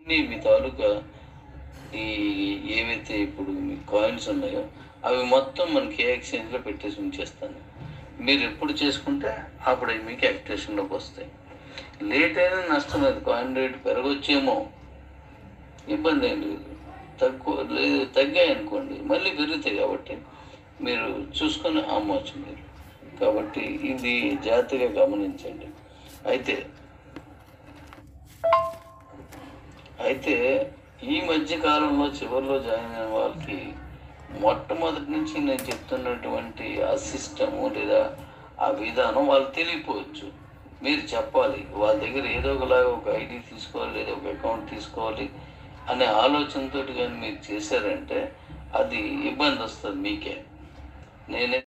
అన్ని మీ తాలూకా ఈ ఏవైతే ఇప్పుడు మీ కాయిన్స్ ఉన్నాయో అవి మొత్తం మనకి ఏ ఎక్స్చేంజ్లో పెట్టేసి ఉంచేస్తాను మీరు ఎప్పుడు చేసుకుంటే అప్పుడు అవి మీకు యాక్టివేషన్లోకి వస్తాయి లేట్ అయినా నష్టం లేదు కాయిన్ రేట్ పెరగొచ్చేమో ఇబ్బంది ఏం లేదు తక్కువ లేదు తగ్గాయి అనుకోండి మళ్ళీ పెరుగుతాయి కాబట్టి మీరు చూసుకొని అమ్మవచ్చు మీరు కాబట్టి ఇది జాగ్రత్తగా గమనించండి అయితే అయితే ఈ మధ్య కాలంలో చివరిలో జాయిన్ అయిన వాళ్ళకి మొట్టమొదటి నుంచి నేను చెప్తున్నటువంటి ఆ సిస్టము లేదా ఆ విధానం వాళ్ళు తెలియపోవచ్చు మీరు చెప్పాలి వాళ్ళ దగ్గర ఏదో ఒకలాగా ఒక ఐడి తీసుకోవాలి లేదా ఒక అకౌంట్ తీసుకోవాలి అనే ఆలోచనతోటి కానీ మీరు చేశారంటే అది ఇబ్బంది వస్తుంది మీకే నేనే